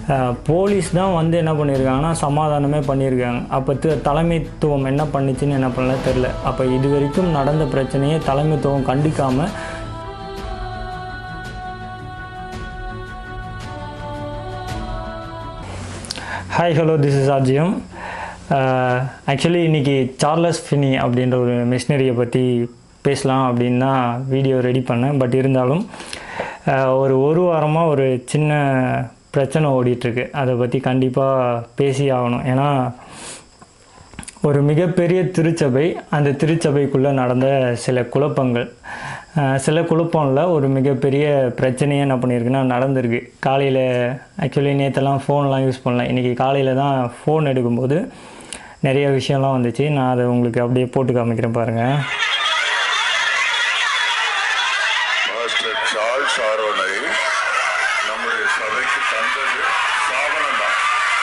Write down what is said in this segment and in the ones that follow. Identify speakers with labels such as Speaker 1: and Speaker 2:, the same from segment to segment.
Speaker 1: அஹ், police தான் வந்து என்ன பண்ணியிருக்காங்கன்னா சமாதானமே பண்ணியிருக்காங்க அப்போ தி- தலைமைத்துவம் என்ன பண்ணுச்சுன்னு என்ன பண்ணல தெரில அப்போ இது வரைக்கும் நடந்த பிரச்சனையை தலைமைத்துவம் கண்டிக்காமல் ஹாய் ஹலோ திஸ் இஸ் ஆர்ஜியம் ஆக்சுவலி இன்றைக்கி சார்லஸ் ஃபினி அப்படின்ற ஒரு மிஷினரியை பற்றி பேசலாம் அப்படின்னு தான் வீடியோ ரெடி பண்ணேன் பட் இருந்தாலும் uh, ஒரு ஒரு வாரமாக ஒரு சின்ன பிரச்சனை ஓடிட்டுருக்கு அதை பற்றி கண்டிப்பாக பேசி ஆகணும் ஏன்னா ஒரு மிகப்பெரிய திருச்சபை அந்த திருச்சபைக்குள்ளே நடந்த சில குழப்பங்கள் அஹ் சில குழப்பம் இல்லை ஒரு மிகப்பெரிய பிரச்சனையே என்ன பண்ணியிருக்குன்னா நடந்திருக்கு காலையில் ஆக்சுவலி நேற்றெல்லாம் ஃபோன்லாம் யூஸ் பண்ணல இன்றைக்கி காலையில் தான் ஃபோன் எடுக்கும்போது நிறைய விஷயம்லாம் வந்துச்சு நான் அதை உங்களுக்கு அப்படியே போட்டு காமிக்கிறேன் பாருங்கள்
Speaker 2: மாஸ்டர் சார்ல்ஸ் ஆரோனை நம்முடைய சபைக்கு தந்தது சாபனம் தான்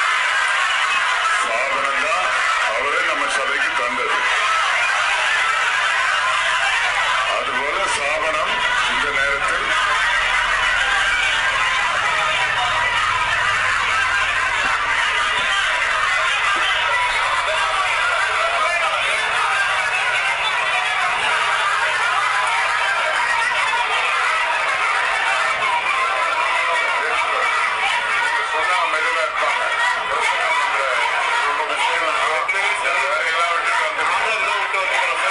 Speaker 2: சாபனம் தான் அவரே நம்ம சபைக்கு தந்தது அதுபோல சாபனம் இந்த நேரத்தில் சொன்னா மெதுவா இருப்பாங்க யோசனை பண்ற ரொம்ப விஷயம் வேலையெல்லாம் விட்டுட்டு வந்து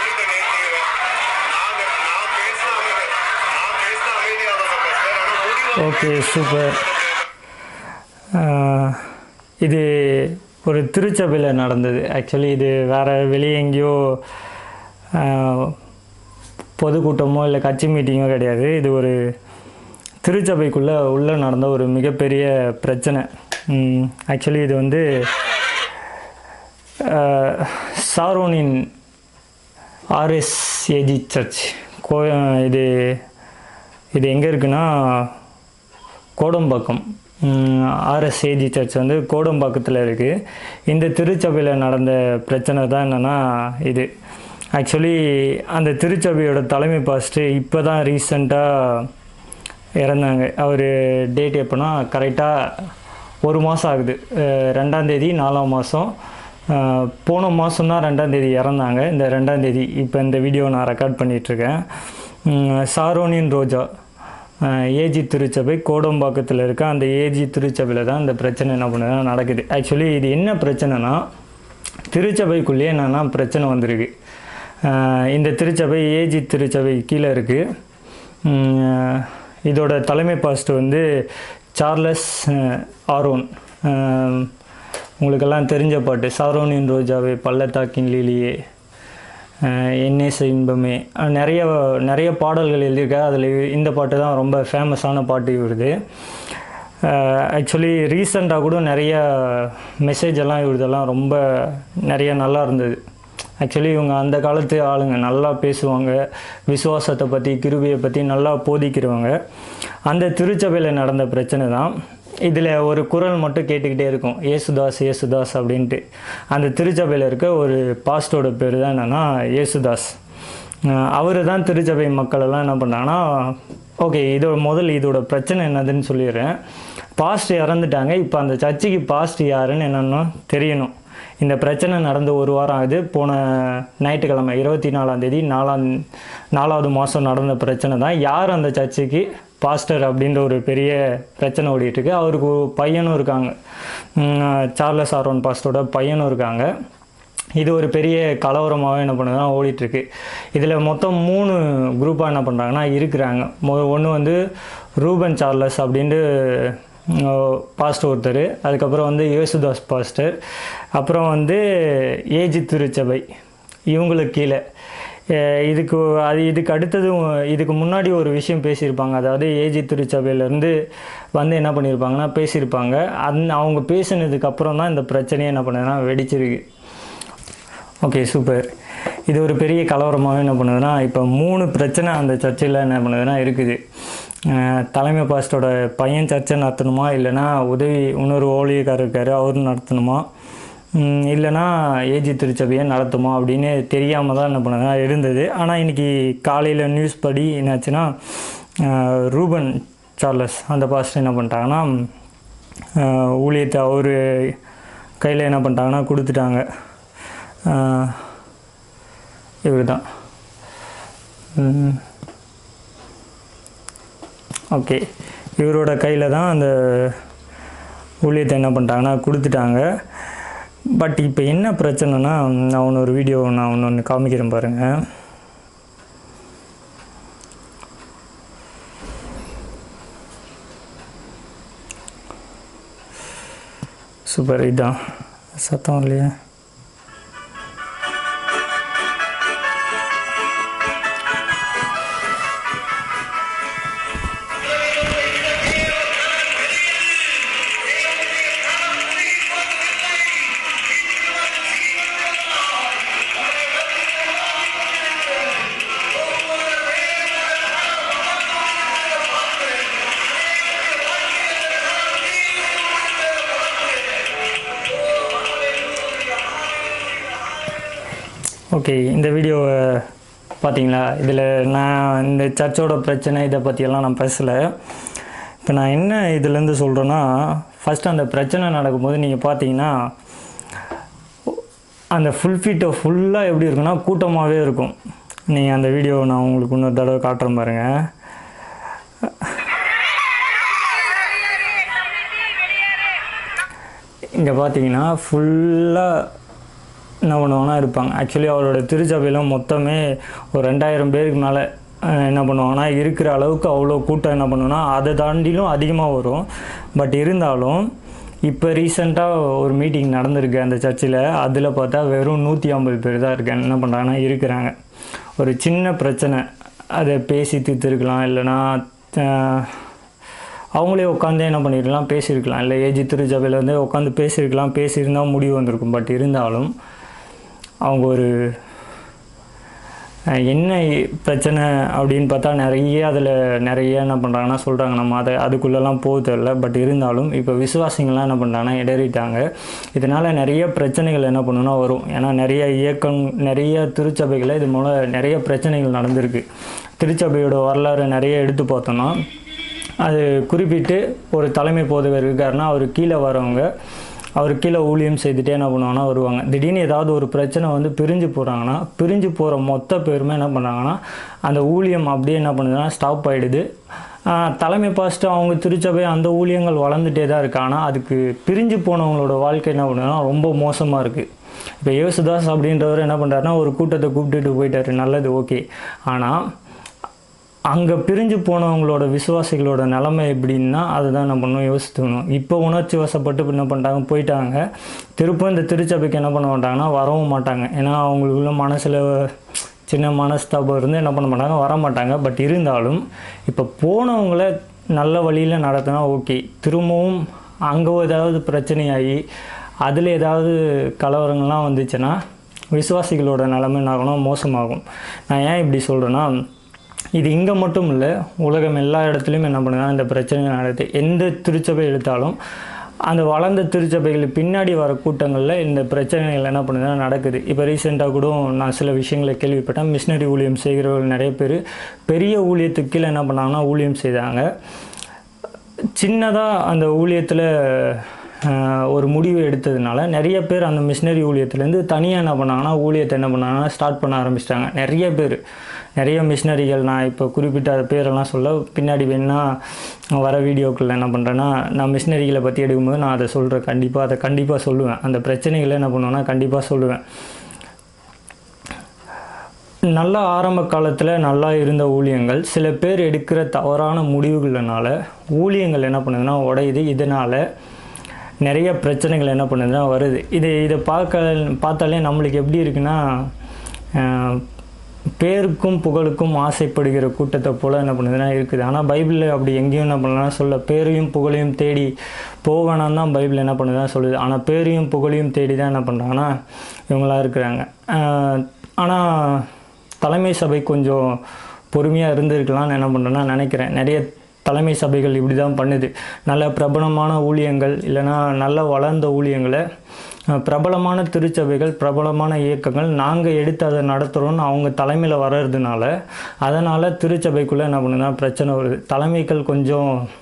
Speaker 1: ஓகே சூப்பர் இது ஒரு திருச்சபையில் நடந்தது ஆக்சுவலி இது வேறு வெளியே எங்கேயோ ஆஹ், பொதுக்கூட்டமோ இல்லை கட்சி மீட்டிங்கோ கிடையாது இது ஒரு திருச்சபைக்குள்ளே உள்ளே நடந்த ஒரு மிகப்பெரிய பிரச்சனை ஆக்சுவலி இது வந்து ஆஹ், சாரோனின் ஆர்எஸ்ஏஜி சர்ச் கோ இது இது எங்கே இருக்குன்னா கோடம்பாக்கம் ஆர்எஸ்ஏஜி சர்ச் வந்து கோடம்பாக்கத்தில் இருக்குது இந்த திருச்சபையில் நடந்த பிரச்சனை தான் என்னென்னா இது ஆக்சுவலி அந்த திருச்சபையோட தலைமை பாஸ்ட்டு இப்போ தான் ரீசண்டாக இறந்தாங்க அவர் டேட் எப்போனா கரெக்டாக ஒரு மாதம் ஆகுது அஹ் ரெண்டாம் தேதி நாலாம் மாதம் போன மாதம் தான் ரெண்டாம் தேதி இறந்தாங்க இந்த ரெண்டாம் தேதி இப்போ இந்த வீடியோ நான் ரெக்கார்ட் பண்ணிகிட்ருக்கேன் சாரோனின் ரோஜா அஹ் ஏஜி திருச்சபை கோடம்பாக்கத்தில் இருக்க அந்த ஏஜி திருச்சபையில் தான் இந்த பிரச்சனை என்ன பண்ணுதுன்னா நடக்குது ஆக்சுவலி இது என்ன பிரச்சனைனா திருச்சபைக்குள்ளேயே என்னென்னா பிரச்சனை வந்திருக்கு அஹ் இந்த திருச்சபை ஏஜி திருச்சபை கீழே இருக்குது இதோட தலைமை பாஸ்ட் வந்து சார்லஸ் அஹ், ஆரோன் அஹ், உங்களுக்கெல்லாம் தெரிஞ்ச பாட்டு சாரோனின் ரோஜாவே பள்ளத்தாக்கின் லீலியே அஹ், என்னேச இன்பமே அஹ், நிறைய நிறைய பாடல்கள் எழுதியிருக்காரு அதில் இந்த பாட்டு தான் ரொம்ப ஃபேமஸான பாட்டு இவருது ஆக்சுவலி ரீசெண்டாக கூட நிறைய மெசேஜ் எல்லாம் இவருதெல்லாம் ரொம்ப நிறைய நல்லா இருந்தது ஆக்சுவலி இவங்க அந்த காலத்து ஆளுங்க நல்லா பேசுவாங்க விசுவாசத்தை பற்றி கிருபியை பற்றி நல்லா போதிக்கிறவங்க அந்த திருச்சபையில் நடந்த பிரச்சனை தான் இதில் ஒரு குரல் மட்டும் கேட்டுக்கிட்டே இருக்கும் ஏசுதாஸ் ஏசுதாஸ் அப்படின்ட்டு அந்த திருச்சபையில் இருக்க ஒரு பாஸ்டோட பேர் தான் என்னென்னா ஏசுதாஸ் அவர் தான் திருச்சபை மக்கள் எல்லாம் என்ன பண்ணாங்கன்னா ஓகே இதோட முதல்ல இதோட பிரச்சனை என்னதுன்னு சொல்லிடுறேன் பாஸ்ட் இறந்துட்டாங்க இப்போ அந்த சர்ச்சுக்கு பாஸ்ட் யாருன்னு என்னன்னு தெரியணும் இந்த பிரச்சனை நடந்து ஒரு வாரம் ஆகுது போன ஞாயிற்றுக்கிழமை இருபத்தி நாலாம் தேதி நாலாம் நாலாவது மாதம் நடந்த பிரச்சனை தான் யார் அந்த சர்ச்சுக்கு பாஸ்டர் அப்படின்ற ஒரு பெரிய பிரச்சனை ஓடிட்டு இருக்கு அவருக்கு ஒரு பையனும் இருக்காங்க உம், சார்லஸ் ஆரோன் பாஸ்டரோட பையனும் இருக்காங்க இது ஒரு பெரிய கலவரமாகவே என்ன பண்ணுதுன்னா ஓடிட்டுருக்கு இதில் மொத்தம் மூணு குரூப்பாக என்ன பண்ணுறாங்கன்னா இருக்கிறாங்க ஒன்று வந்து ரூபன் சார்லஸ் அப்படின்ட்டு பாஸ்டர் ஒருத்தர் அதுக்கப்புறம் வந்து யேசுதாஸ் பாஸ்டர் அப்புறம் வந்து ஏஜி திருச்சபை இவங்களுக்கு கீழே அஹ் இதுக்கு அது இதுக்கு அடுத்தது இதுக்கு முன்னாடி ஒரு விஷயம் பேசியிருப்பாங்க அதாவது ஏஜி திருச்சபையிலேருந்து வந்து என்ன பண்ணியிருப்பாங்கன்னா பேசியிருப்பாங்க அந் அவங்க பேசினதுக்கு அப்புறம் தான் இந்த பிரச்சனையை என்ன பண்ணுதுன்னா வெடிச்சிருக்கு ஓகே சூப்பர் இது ஒரு பெரிய கலவரமாகவே என்ன பண்ணுதுன்னா இப்போ மூணு பிரச்சனை அந்த சர்ச்சில் என்ன பண்ணுதுன்னா இருக்குது அஹ் தலைமை பாஸ்டரோட பையன் சர்ச்சை நடத்தணுமா இல்லைன்னா உதவி இன்னொரு ஓழியக்காரர் இருக்கார் அவரும் நடத்தணுமா உம் இல்லைன்னா ஏஜி திருச்சபையை நடத்துமா அப்படின்னு தெரியாமல் தான் என்ன பண்ணுதுன்னா இருந்தது ஆனால் இன்றைக்கி காலையில் நியூஸ் படி என்னாச்சுன்னா அஹ் ரூபன் சார்லஸ் அந்த பாஸ்டர் என்ன பண்ணிட்டாங்கன்னா ஊழியத்தை அவர் கையில் என்ன பண்ணிட்டாங்கன்னா கொடுத்துட்டாங்க இவர் தான் ஓகே இவரோட கையில் தான் அந்த ஊழியத்தை என்ன பண்ணிட்டாங்கன்னா கொடுத்துட்டாங்க பட் இப்போ என்ன பிரச்சனைனா நான் ஒன்று ஒரு வீடியோ நான் ஒன்று ஒன்று காமிக்கிறேன் பாருங்கள் சூப்பர் இதான் சத்தம் இல்லையா ஓகே இந்த வீடியோவை பார்த்தீங்களா இதில் நான் இந்த சர்ச்சோட பிரச்சனை இதை பற்றியெல்லாம் நான் பேசலை இப்போ நான் என்ன இதுலேருந்து சொல்கிறேன்னா ஃபஸ்ட்டு அந்த பிரச்சனை நடக்கும்போது நீங்கள் பார்த்தீங்கன்னா அந்த ஃபுல் ஃபீட்டை ஃபுல்லாக எப்படி இருக்குன்னா கூட்டமாகவே இருக்கும் நீங்கள் அந்த வீடியோவை நான் உங்களுக்கு இன்னொரு தடவை காட்டுறேன் பாருங்கள் இங்கே பார்த்தீங்கன்னா ஃபுல்லாக என்ன பண்ணுவாங்கன்னா இருப்பாங்க ஆக்சுவலி அவரோட திருச்சபையில் மொத்தமே ஒரு ரெண்டாயிரம் பேருக்கு மேலே அஹ், என்ன பண்ணுவாங்கன்னா இருக்கிற அளவுக்கு அவ்வளோ கூட்டம் என்ன பண்ணுவோன்னா அதை தாண்டிலும் அதிகமாக வரும் பட் இருந்தாலும் இப்போ ரீசெண்டாக ஒரு மீட்டிங் நடந்திருக்கு அந்த சர்ச்சில் அதில் பார்த்தா வெறும் நூற்றி ஐம்பது பேர் தான் இருக்கு என்ன பண்ணுறாங்கன்னா இருக்கிறாங்க ஒரு சின்ன பிரச்சனை அதை பேசி தீர்த்துருக்கலாம் இல்லைன்னா அஹ், அவங்களே உட்காந்து என்ன பண்ணிருக்கலாம் பேசியிருக்கலாம் இல்லை ஏஜி திருச்சபையில் வந்து உட்காந்து பேசியிருக்கலாம் பேசியிருந்தால் முடிவு வந்திருக்கும் பட் இருந்தாலும் அவங்க ஒரு அஹ், என்ன பிரச்சனை அப்படின்னு பார்த்தா நிறைய அதில் நிறைய என்ன பண்ணுறாங்கன்னா சொல்கிறாங்க நம்ம அதை அதுக்குள்ளெல்லாம் போக தெரியல பட் இருந்தாலும் இப்போ விசுவாசிங்கள்லாம் என்ன பண்ணுறாங்கன்னா இடறிட்டாங்க இதனால் நிறைய பிரச்சனைகள் என்ன பண்ணுன்னா வரும் ஏன்னா நிறைய இயக்கம் நிறைய திருச்சபைகளில் இது மூலம் நிறைய பிரச்சனைகள் நடந்திருக்கு திருச்சபையோட வரலாறு நிறைய எடுத்து பார்த்தோன்னா அது குறிப்பிட்டு ஒரு தலைமை போதகர் இருக்காருன்னா அவர் கீழே வரவங்க அவர் கீழே ஊழியம் செய்துட்டே என்ன பண்ணுவாங்கன்னா வருவாங்க திடீர்னு ஏதாவது ஒரு பிரச்சனை வந்து பிரிஞ்சு போகிறாங்கன்னா பிரிஞ்சு போகிற மொத்த பேருமே என்ன பண்ணுறாங்கன்னா அந்த ஊழியம் அப்படியே என்ன பண்ணுதுன்னா ஸ்டாப் ஆகிடுது தலைமை பாஸ்ட்டு அவங்க திருச்சபை அந்த ஊழியங்கள் வளர்ந்துட்டே தான் இருக்கு ஆனால் அதுக்கு பிரிஞ்சு போனவங்களோட வாழ்க்கை என்ன பண்ணுதுன்னா ரொம்ப மோசமாக இருக்குது இப்போ யேசுதாஸ் அப்படின்றவர் என்ன பண்ணுறாருன்னா ஒரு கூட்டத்தை கூப்பிட்டுட்டு போயிட்டாரு நல்லது ஓகே ஆனால் அங்கே பிரிஞ்சு போனவங்களோட விசுவாசிகளோட நிலைமை எப்படின்னா அதுதான் நம்ம இன்னும் யோசித்துக்கணும் இப்போ உணர்ச்சி வசப்பட்டு என்ன பண்ணிட்டாங்க போயிட்டாங்க திரும்ப இந்த திருச்சபைக்கு என்ன பண்ண மாட்டாங்கன்னா வரவும் மாட்டாங்க ஏன்னா அவங்களுக்குள்ள மனசில் சின்ன மனஸ்தாபம் இருந்து என்ன பண்ண மாட்டாங்க வர மாட்டாங்க பட் இருந்தாலும் இப்போ போனவங்கள நல்ல வழியில் நடத்தினா ஓகே திரும்பவும் அங்கே ஏதாவது பிரச்சனையாகி அதில் ஏதாவது கலவரங்கள்லாம் வந்துச்சுன்னா விசுவாசிகளோட நிலைமை என்ன ஆகணும் மோசமாகும் நான் ஏன் இப்படி சொல்கிறேன்னா இது இங்கே மட்டும் இல்லை உலகம் எல்லா இடத்துலையும் என்ன பண்ணுதுன்னா இந்த பிரச்சனை நடக்குது எந்த திருச்சபை எடுத்தாலும் அந்த வளர்ந்த திருச்சபைகளுக்கு பின்னாடி வர கூட்டங்களில் இந்த பிரச்சனைகள் என்ன பண்ணுதுன்னா நடக்குது இப்போ ரீசெண்டாக கூட நான் சில விஷயங்களை கேள்விப்பட்டேன் மிஷினரி ஊழியம் செய்கிறவர்கள் நிறைய பேர் பெரிய ஊழியத்துக்கு கீழே என்ன பண்ணாங்கன்னா ஊழியம் செய்தாங்க சின்னதாக அந்த ஊழியத்தில் ஒரு முடிவு எடுத்ததுனால நிறைய பேர் அந்த மிஷினரி ஊழியத்துலேருந்து தனியாக என்ன பண்ணாங்கன்னா ஊழியத்தை என்ன பண்ணாங்கன்னா ஸ்டார்ட் பண்ண ஆரம்பிச்சிட்டாங்க நிறைய பேர் நிறைய மிஷினரிகள் நான் இப்போ குறிப்பிட்ட அது பேரெல்லாம் சொல்ல பின்னாடி வேணா வர வீடியோக்களில் என்ன பண்ணுறேன்னா நான் மிஷினரிகளை பற்றி எடுக்கும்போது நான் அதை சொல்கிறேன் கண்டிப்பாக அதை கண்டிப்பாக சொல்லுவேன் அந்த பிரச்சனைகளை என்ன பண்ணுவேன்னா கண்டிப்பாக சொல்லுவேன் நல்ல ஆரம்ப காலத்தில் நல்லா இருந்த ஊழியங்கள் சில பேர் எடுக்கிற தவறான முடிவுகளினால ஊழியங்கள் என்ன பண்ணுதுன்னா உடையுது இதனால் நிறைய பிரச்சனைகள் என்ன பண்ணுதுன்னா வருது இது இதை பார்க்க பார்த்தாலே நம்மளுக்கு எப்படி இருக்குன்னா ஆஹ், பேருக்கும் புகழுக்கும் ஆசைப்படுகிற கூட்டத்தை போல் என்ன பண்ணுதுன்னா இருக்குது ஆனால் பைபிளில் அப்படி எங்கேயும் என்ன பண்ணலாம் சொல்ல பேரையும் புகழையும் தேடி போவேணான்னு தான் பைபிள் என்ன பண்ணுதுன்னா சொல்லுது ஆனால் பேரையும் புகழையும் தேடி தான் என்ன பண்ணுறாங்கன்னா இவங்களா இருக்கிறாங்க ஆனால் தலைமை சபை கொஞ்சம் பொறுமையாக இருந்திருக்கலாம்னு என்ன பண்ணுறேன்னா நினைக்கிறேன் நிறைய தலைமை சபைகள் இப்படி தான் பண்ணுது நல்ல பிரபலமான ஊழியங்கள் இல்லைன்னா நல்ல வளர்ந்த ஊழியங்களை அஹ், பிரபலமான திருச்சபைகள் பிரபலமான இயக்கங்கள் நாங்கள் எடுத்து அதை நடத்துகிறோன்னு அவங்க தலைமையில் வர்றதுனால அதனால் திருச்சபைக்குள்ளே என்ன பண்ணுதுன்னா பிரச்சனை வருது தலைமைகள் கொஞ்சம்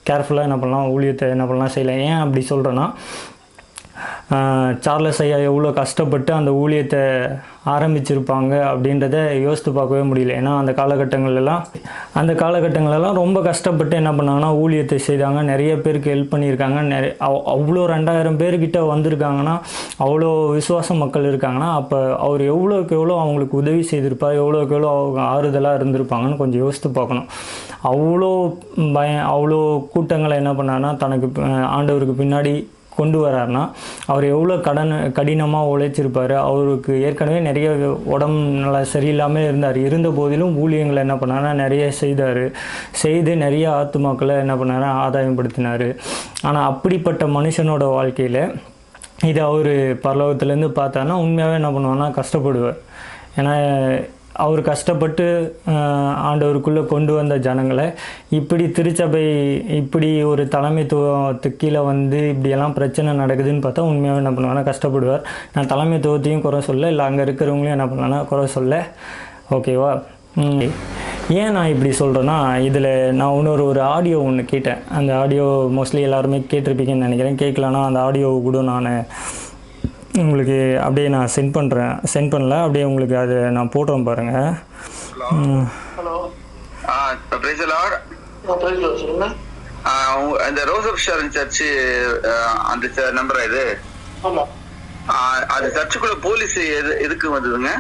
Speaker 1: கேர்ஃபுல்லாக என்ன பண்ணலாம் ஊழியத்தை என்ன பண்ணலாம் செய்யலாம் ஏன் அப்படி சொல்கிறேன்னா ஆஹ் சார்லஸ் ஐயா எவ்வளோ கஷ்டப்பட்டு அந்த ஊழியத்தை ஆரம்பிச்சிருப்பாங்க அப்படின்றத யோசித்து பார்க்கவே முடியல ஏன்னா அந்த காலகட்டங்கள்லாம் அந்த காலகட்டங்களெல்லாம் ரொம்ப கஷ்டப்பட்டு என்ன பண்ணாங்கன்னா ஊழியத்தை செய்தாங்க நிறைய பேருக்கு ஹெல்ப் பண்ணியிருக்காங்க நிறைய அவ்- அவ்வளோ ரெண்டாயிரம் பேர்கிட்ட வந்திருக்காங்கன்னா அவ்வளோ விசுவாச மக்கள் இருக்காங்கன்னா அப்போ அவர் எவ்வளோக்கு எவ்வளோ அவங்களுக்கு உதவி செய்திருப்பார் எவ்வளோக்கு எவ்வளோ அவங்க ஆறுதலாக இருந்திருப்பாங்கன்னு கொஞ்சம் யோசித்து பார்க்கணும் அவ்வளோ பயம் அவ்வளோ கூட்டங்களை என்ன பண்ணாருன்னா தனக்கு அஹ், ஆண்டவருக்கு பின்னாடி கொண்டு வராருன்னா அவர் எவ்வளோ கடன் கடினமாக உழைச்சிருப்பார் அவருக்கு ஏற்கனவே நிறைய உடம்பு நல்லா சரியில்லாமல் இருந்தார் இருந்த போதிலும் ஊழியங்களை என்ன பண்ணாருன்னா நிறைய செய்தார் செய்து நிறைய ஆத்துமாக்களை என்ன பண்ணாரு ஆதாயப்படுத்தினார் ஆனால் அப்படிப்பட்ட மனுஷனோட வாழ்க்கையில் இது அவர் பரலோகத்துலேருந்து பார்த்தாருன்னா உண்மையாகவே என்ன பண்ணுவார்னா கஷ்டப்படுவார் ஏன்னா அவர் கஷ்டப்பட்டு ஆஹ், ஆண்டவருக்குள்ளே கொண்டு வந்த ஜனங்களை இப்படி திருச்சபை இப்படி ஒரு தலைமைத்துவத்துக்கு கீழே வந்து இப்படியெல்லாம் பிரச்சனை நடக்குதுன்னு பார்த்தா உண்மையாகவே என்ன பண்ணுவாங்கன்னா கஷ்டப்படுவார் நான் தலைமைத்துவத்தையும் குறை சொல்ல இல்லை அங்கே இருக்கிறவங்களையும் என்ன பண்ணலான்னா குறை சொல்ல ஓகேவா ம். ஏன் நான் இப்படி சொல்கிறேன்னா இதில் நான் இன்னொரு ஒரு ஆடியோ ஒன்று கேட்டேன் அந்த ஆடியோ மோஸ்ட்லி எல்லாருமே கேட்டிருப்பீங்கன்னு நினைக்கிறேன் கேட்கலன்னா அந்த ஆடியோ கூட நான் உங்களுக்கு அப்படியே நான் சென்ட் பண்ணுறேன் சென்ட் பண்ணல அப்படியே உங்களுக்கு அது நான் போடுறேன் பாருங்கள் ம்.
Speaker 3: ஹலோ
Speaker 2: பிரைஸ் லார்ட்
Speaker 3: நான் பிரைஸ் சொல்லுங்க
Speaker 2: இந்த ரோஸ் ஆஃப் ஷாரன் சர்ச் அந்த நம்பரா இது
Speaker 3: ஆமா
Speaker 2: ஆஹ், அந்த சர்ச்சுக்குள்ள போலீஸ் எது எதுக்கு வந்ததுங்க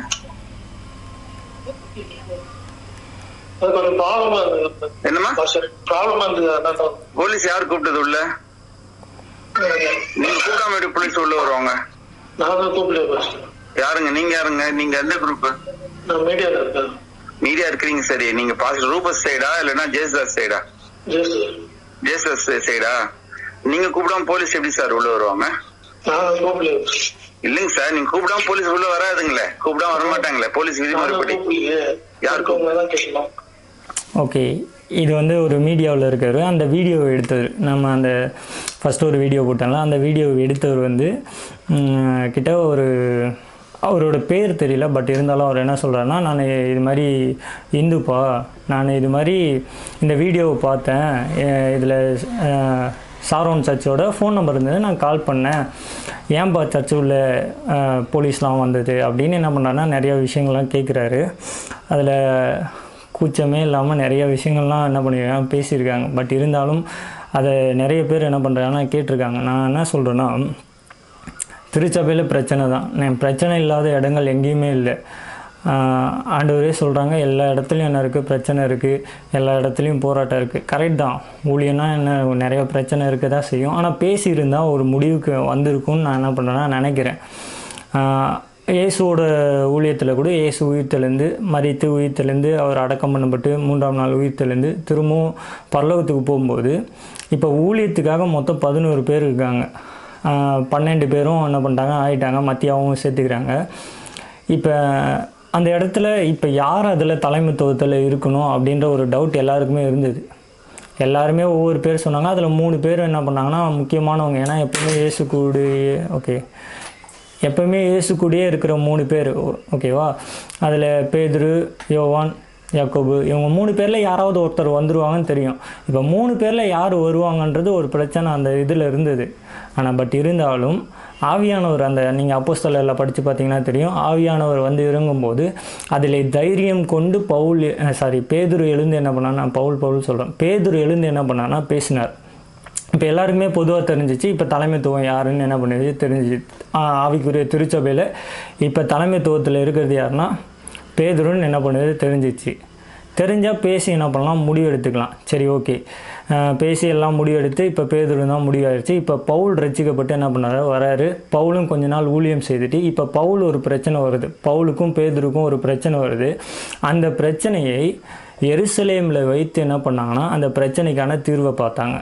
Speaker 3: அது கொஞ்சம் ப்ராப்ளமா இருந்தது
Speaker 2: என்னம்மா
Speaker 3: ப்ராப்ளமா இருந்தது அதான்
Speaker 2: போலீஸ் யார் கூப்பிட்டது உள்ள நீங்க கூட்டாம எப்படி போலீஸ் உள்ள வருவாங்க
Speaker 3: நான் தான் கூப்பிட்டு பேசுறேன்
Speaker 2: யாருங்க நீங்க யாருங்க நீங்க எந்த குரூப்
Speaker 3: நான் மீடியால இருக்கேன்
Speaker 2: மீடியா இருக்கிறீங்க சரி நீங்க பாஸ் ரூபஸ் சைடா இல்லைன்னா ஜேசுதாஸ் சைடா
Speaker 3: ஜெஸ்
Speaker 2: ஜேசுதாஸ் சைடா நீங்க கூப்பிடாம போலீஸ் எப்படி சார் உள்ள வருவாங்க
Speaker 3: நான் தான் கூப்பிட்டு
Speaker 2: இல்லைங்க சார் நீங்க கூப்பிடாம போலீஸ் உள்ள வராதுங்களே கூப்பிடாம வர மாட்டாங்களே போலீஸ்
Speaker 3: நான்
Speaker 2: விதிமுறைப்படி
Speaker 3: கூப்பிடலையே
Speaker 2: யார்
Speaker 3: யாருக்கவங்க தான் கேட்கணும்
Speaker 1: ஓகே இது வந்து ஒரு மீடியாவில் இருக்கார் அந்த வீடியோ எடுத்தவர் நம்ம அந்த ஃபஸ்ட்டு ஒரு வீடியோ போட்டோம்ல அந்த வீடியோ எடுத்தவர் வந்து ம், கிட்ட ஒரு அவரோட பேர் தெரியல பட் இருந்தாலும் அவர் என்ன சொல்கிறாருன்னா நான் இது மாதிரி இந்துப்பா நான் இது மாதிரி இந்த வீடியோவை பார்த்தேன் இதில் சாரோன் சர்ச்சோட ஃபோன் நம்பர் இருந்தது நான் கால் பண்ணேன் ஏன்பா சர்ச்சு உள்ள அஹ், போலீஸ்லாம் வந்தது அப்படின்னு என்ன பண்ணுறாருன்னா நிறைய விஷயங்கள்லாம் கேட்குறாரு அதில் கூச்சமே இல்லாமல் நிறைய விஷயங்கள்லாம் என்ன பண்ணியிருக்காங்க பேசியிருக்காங்க பட் இருந்தாலும் அதை நிறைய பேர் என்ன பண்ணுறாங்கன்னா கேட்டிருக்காங்க நான் என்ன சொல்கிறேன்னா திருச்சபையில் பிரச்சனை தான் நான் பிரச்சனை இல்லாத இடங்கள் எங்கேயுமே இல்லை ஆஹ் ஆண்டவரே சொல்கிறாங்க எல்லா இடத்துலையும் என்ன இருக்குது பிரச்சனை இருக்குது எல்லா இடத்துலையும் போராட்டம் இருக்குது கரெக்ட் தான் ஊழியனா என்ன நிறைய பிரச்சனை இருக்க தான் செய்யும் ஆனால் பேசியிருந்தால் ஒரு முடிவுக்கு வந்திருக்கும்னு நான் என்ன பண்ணுறேன்னா நினைக்கிறேன் ஆஹ் இயேசுவோட ஊழியத்தில் கூட இயேசு உயிர்த்தெழுந்து மறித்து உயிர்த்தெழுந்து அவர் அடக்கம் பண்ணப்பட்டு மூன்றாம் நாள் உயிர்த்தெழுந்து திரும்பவும் பரலோகத்துக்கு போகும்போது இப்போ ஊழியத்துக்காக மொத்தம் பதினோரு பேர் இருக்காங்க ஆஹ் பன்னெண்டு பேரும் என்ன பண்ணிட்டாங்க ஆயிட்டாங்க மத்தியாவும் சேர்த்துக்கிறாங்க இப்போ அந்த இடத்துல இப்போ யார் அதில் தலைமைத்துவத்தில் இருக்கணும் அப்படின்ற ஒரு டவுட் எல்லாருக்குமே இருந்தது எல்லாருமே ஒவ்வொரு பேர் சொன்னாங்க அதில் மூணு பேர் என்ன பண்ணாங்கன்னா முக்கியமானவங்க ஏன்னா எப்பவுமே இயேசு கூடு ஓகே எப்பவுமே இயேசு கூடயே இருக்கிற மூணு பேர் ஓ- ஓகேவா அதில் பேதுரு யோவான் யாக்கோபு இவங்க மூணு பேரில் யாராவது ஒருத்தர் வந்துருவாங்கன்னு தெரியும் இப்போ மூணு பேரில் யார் வருவாங்கன்றது ஒரு பிரச்சனை அந்த இதில் இருந்தது ஆனால் பட் இருந்தாலும் ஆவியானவர் அந்த நீங்கள் அப்போஸ்தலரில் படித்து பார்த்தீங்கன்னா தெரியும் ஆவியானவர் வந்து இறங்கும்போது அதில் தைரியம் கொண்டு பவுல் சாரி பேதுரு எழுந்து என்ன பண்ணான்னா பவுல் பவுல் சொல்கிறேன் பேதுரு எழுந்து என்ன பண்ணான்னா பேசினார் இப்போ எல்லாருக்குமே பொதுவாக தெரிஞ்சிச்சு இப்போ தலைமைத்துவம் யாருன்னு என்ன பண்ணுது தெரிஞ்சிச்சு ஆ- ஆவிக்குரிய திருச்சபையில் இப்போ தலைமைத்துவத்தில் இருக்கிறது யாருன்னா பேதுருன்னு என்ன பண்ணுது தெரிஞ்சிச்சு தெரிஞ்சால் பேசி என்ன பண்ணலாம் முடிவு எடுத்துக்கலாம் சரி ஓகே பேசி எல்லாம் முடிவெடுத்து இப்போ பேதுரு தான் முடிவாயிருச்சு இப்போ பவுல் ரசிக்கப்பட்டு என்ன பண்ணாரு வராரு பவுலும் கொஞ்ச நாள் ஊழியம் செய்துட்டு இப்போ பவுல் ஒரு பிரச்சனை வருது பவுலுக்கும் பேதுருக்கும் ஒரு பிரச்சனை வருது அந்த பிரச்சனையை எருசலேமில் வைத்து என்ன பண்ணாங்கன்னா அந்த பிரச்சனைக்கான தீர்வை பார்த்தாங்க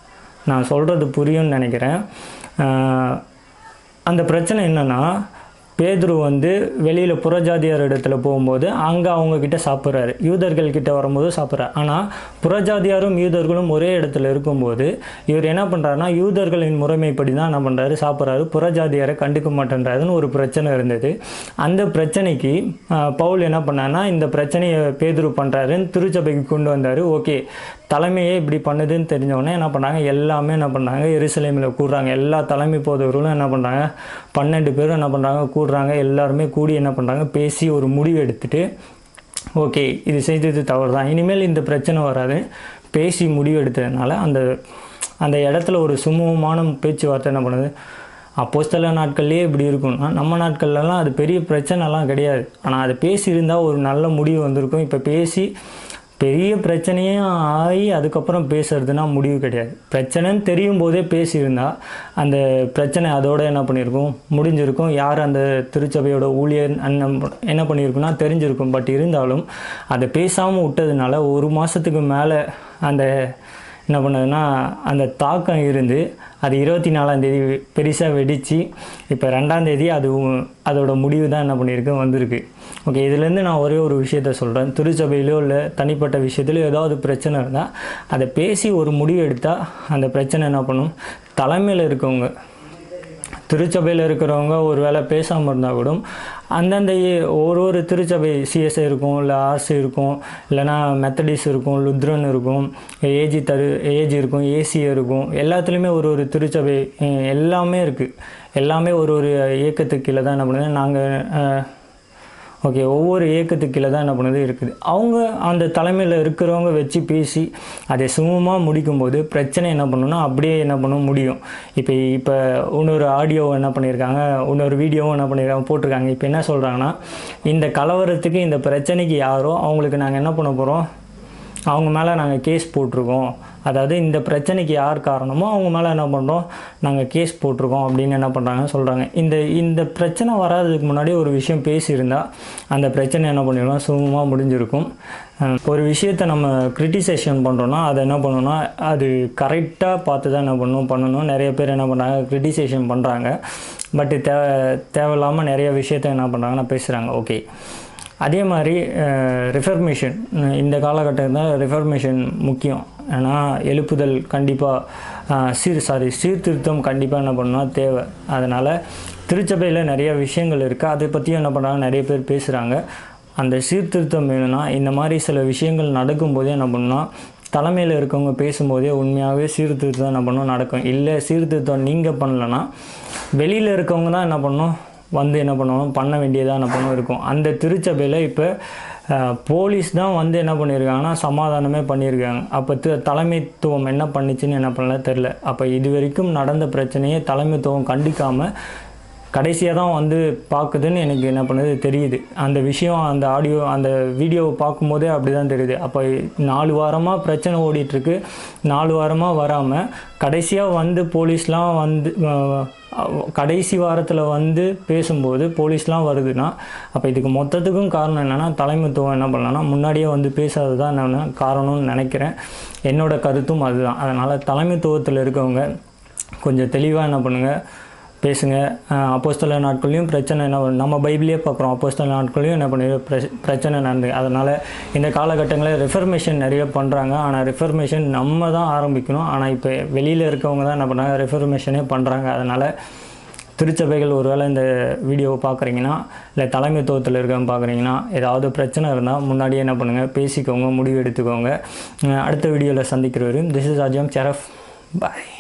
Speaker 1: நான் சொல்கிறது புரியும்னு நினைக்கிறேன் ஆஹ் அந்த பிரச்சனை என்னென்னா பேதுரு வந்து வெளியில் புறஜாதியார் இடத்துல போகும்போது அங்கே அவங்க கிட்ட சாப்பிட்றாரு யூதர்கள் கிட்ட வரும்போது சாப்பிட்றாரு ஆனால் புறஜாதியாரும் யூதர்களும் ஒரே இடத்துல இருக்கும்போது இவர் என்ன பண்ணுறாருன்னா யூதர்களின் முறைமைப்படி தான் என்ன பண்ணுறாரு சாப்பிட்றாரு புறஜாதியாரை கண்டுக்க மாட்டேன்றாருன்னு ஒரு பிரச்சனை இருந்தது அந்த பிரச்சனைக்கு ஆஹ், பவுல் என்ன பண்ணாருன்னா இந்த பிரச்சனையை பேதுரு பண்ணுறாருன்னு திருச்சபைக்கு கொண்டு வந்தார் ஓகே தலைமையே இப்படி பண்ணுதுன்னு தெரிஞ்சவொடனே என்ன பண்ணுறாங்க எல்லாமே என்ன பண்ணுறாங்க எருசலேமில் கூடுறாங்க எல்லா தலைமை போதவர்களும் என்ன பண்ணுறாங்க பன்னெண்டு பேரும் என்ன பண்ணுறாங்க கூடுறாங்க எல்லாருமே கூடி என்ன பண்ணுறாங்க பேசி ஒரு முடிவு எடுத்துட்டு ஓகே இது செய்தது தவறு தான் இனிமேல் இந்த பிரச்சனை வராது பேசி முடிவு எடுத்ததுனால அந்த அந்த இடத்துல ஒரு சுமூகமான பேச்சுவார்த்தை என்ன பண்ணுது அப்போஸ்தல நாட்கள்லேயே இப்படி இருக்கும்னா நம்ம நாட்கள்லலாம் அது பெரிய பிரச்சனைலாம் கிடையாது ஆனால் அது பேசியிருந்தால் ஒரு நல்ல முடிவு வந்திருக்கும் இப்போ பேசி பெரிய பிரச்சனையும் ஆகி அதுக்கப்புறம் பேசுறதுனா முடிவு கிடையாது பிரச்சனைன்னு தெரியும் போதே பேசியிருந்தா அந்த பிரச்சனை அதோட என்ன பண்ணியிருக்கும் முடிஞ்சிருக்கும் யார் அந்த திருச்சபையோட ஊழியர் அண்ணன் என்ன பண்ணியிருக்குன்னா தெரிஞ்சிருக்கும் பட் இருந்தாலும் அதை பேசாமல் விட்டதுனால ஒரு மாதத்துக்கு மேலே அந்த என்ன பண்ணதுன்னா அந்த தாக்கம் இருந்து அது இருபத்தி நாலாந்தேதி பெருசாக வெடித்து இப்போ ரெண்டாந்தேதி அது உ- அதோட முடிவு தான் என்ன பண்ணியிருக்கு வந்திருக்கு ஓகே இதுலேருந்து நான் ஒரே ஒரு விஷயத்த சொல்கிறேன் திருச்சபையிலோ இல்லை தனிப்பட்ட விஷயத்திலோ ஏதாவது பிரச்சனை இருந்தால் அதை பேசி ஒரு முடிவு எடுத்தால் அந்த பிரச்சனை என்ன பண்ணும் தலைமையில் இருக்கவங்க திருச்சபையில் இருக்கிறவங்க ஒரு வேளை பேசாமல் இருந்தால் கூட அந்தந்த ஏ- ஒரு ஒரு திருச்சபை சிஎஸ்ஐ இருக்கும் இல்லை ஆர்சி இருக்கும் இல்லைனா மெத்தடிஸ் இருக்கும் லுத்ரன் இருக்கும் ஏஜி தரு ஏஜி இருக்கும் ஏசி இருக்கும் எல்லாத்துலேயுமே ஒரு ஒரு திருச்சபை அஹ், எல்லாமே இருக்குது எல்லாமே ஒரு ஒரு இயக்கத்துக்கு கீழே தான் என்ன பண்ணுது நாங்கள் ஓகே ஒவ்வொரு இயக்கத்துக்கு கீழே தான் என்ன பண்ணுது இருக்குது அவங்க அந்த தலைமையில் இருக்கிறவங்க வச்சு பேசி அதை சுமூகமாக முடிக்கும்போது பிரச்சனை என்ன பண்ணணும்னா அப்படியே என்ன பண்ண முடியும் இப்போ இப்போ இன்னொரு ஆடியோ என்ன பண்ணியிருக்காங்க இன்னொரு வீடியோவும் என்ன பண்ணியிருக்காங்க போட்டிருக்காங்க இப்போ என்ன சொல்கிறாங்கன்னா இந்த கலவரத்துக்கு இந்த பிரச்சனைக்கு யாரோ அவங்களுக்கு நாங்கள் என்ன பண்ண போகிறோம் அவங்க மேலே நாங்கள் கேஸ் போட்டிருக்கோம் அதாவது இந்த பிரச்சனைக்கு யார் காரணமோ அவங்க மேலே என்ன பண்ணுறோம் நாங்கள் கேஸ் போட்டிருக்கோம் அப்படின்னு என்ன பண்ணுறாங்க சொல்கிறாங்க இந்த இந்த பிரச்சனை வராததுக்கு முன்னாடி ஒரு விஷயம் பேசியிருந்தா அந்த பிரச்சனை என்ன பண்ணிடுவோம் சுமூகமாக முடிஞ்சிருக்கும் அஹ் ஒரு விஷயத்தை நம்ம கிரிட்டிசைசேஷன் பண்ணுறோன்னா அதை என்ன பண்ணணும்னா அது கரெக்டாக பார்த்து தான் என்ன பண்ணணும் பண்ணணும் நிறைய பேர் என்ன பண்ணுறாங்க கிரிட்டிசைசேஷன் பண்ணுறாங்க பட் தேவை தேவையில்லாமல் நிறைய விஷயத்த என்ன பண்ணுறாங்கன்னா பேசுகிறாங்க ஓகே அதே மாதிரி ரிஃபர்மேஷன் இந்த காலகட்டத்தில் ரிஃபர்மேஷன் முக்கியம் ஏன்னா எழுப்புதல் கண்டிப்பாக சீர் சாரி சீர்திருத்தம் கண்டிப்பாக என்ன பண்ணணும்னா தேவை அதனால் திருச்சபையில் நிறைய விஷயங்கள் இருக்குது அதை பற்றியும் என்ன பண்ணுறாங்க நிறைய பேர் பேசுகிறாங்க அந்த சீர்திருத்தம் வேணும்னா இந்த மாதிரி சில விஷயங்கள் நடக்கும்போதே என்ன பண்ணணும்னா தலைமையில் இருக்கவங்க பேசும்போதே உண்மையாகவே சீர்திருத்தம் என்ன பண்ணணும் நடக்கும் இல்லை சீர்திருத்தம் நீங்கள் பண்ணலன்னா வெளியில் இருக்கவங்க தான் என்ன பண்ணணும் வந்து என்ன பண்ணணும் பண்ண வேண்டியதாக என்ன பண்ணணும் இருக்கும் அந்த திருச்சபையில் இப்போ போலீஸ் தான் வந்து என்ன பண்ணியிருக்காங்கன்னா சமாதானமே பண்ணியிருக்காங்க அப்போ தி தலைமைத்துவம் என்ன பண்ணுச்சுன்னு என்ன பண்ணல தெரில அப்போ இது வரைக்கும் நடந்த பிரச்சனையை தலைமைத்துவம் கண்டிக்காமல் கடைசியாக தான் வந்து பார்க்குதுன்னு எனக்கு என்ன பண்ணுது தெரியுது அந்த விஷயம் அந்த ஆடியோ அந்த வீடியோவை பார்க்கும்போதே அப்படி தான் தெரியுது அப்போ நாலு வாரமாக பிரச்சனை ஓடிட்டுருக்கு நாலு வாரமாக வராமல் கடைசியாக வந்து போலீஸ்லாம் வந்து அஹ், அஹ், கடைசி வாரத்தில் வந்து பேசும்போது போலீஸ்லாம் வருதுன்னா அப்போ இதுக்கு மொத்தத்துக்கும் காரணம் என்னென்னா தலைமைத்துவம் என்ன பண்ணலாம்னா முன்னாடியே வந்து பேசாதது தான் என்னென்னா காரணம்னு நினைக்கிறேன் என்னோட கருத்தும் அதுதான் அதனால் தலைமைத்துவத்தில் இருக்கவங்க கொஞ்சம் தெளிவாக என்ன பண்ணுங்கள் பேசுங்க அஹ் அப்போஸ்தல நாட்கள்லையும் பிரச்சனை என்ன நம்ம பைபிளே பார்க்குறோம் அப்போஸ்தல நாட்கள்லையும் என்ன பண்ணி பிர- பிரச்சனை நடந்து அதனால் இந்த காலகட்டங்களில் ரெஃபர்மேஷன் நிறைய பண்ணுறாங்க ஆனால் ரெஃபர்மேஷன் நம்ம தான் ஆரம்பிக்கணும் ஆனால் இப்போ வெளியில் இருக்கவங்க தான் என்ன பண்ணுறாங்க ரெஃபர்மேஷனே பண்ணுறாங்க அதனால் திருச்சபைகள் ஒருவேளை இந்த வீடியோவை பார்க்குறீங்கன்னா இல்லை தலைமைத்துவத்தில் இருக்கவங்க பார்க்குறீங்கன்னா ஏதாவது பிரச்சனை இருந்தால் முன்னாடியே என்ன பண்ணுங்கள் பேசிக்கோங்க முடிவு எடுத்துக்கோங்க அஹ் அடுத்த வீடியோவில் சந்திக்கிற வரையும் திஸ் இஸ் அஜம் செரஃப் பாய்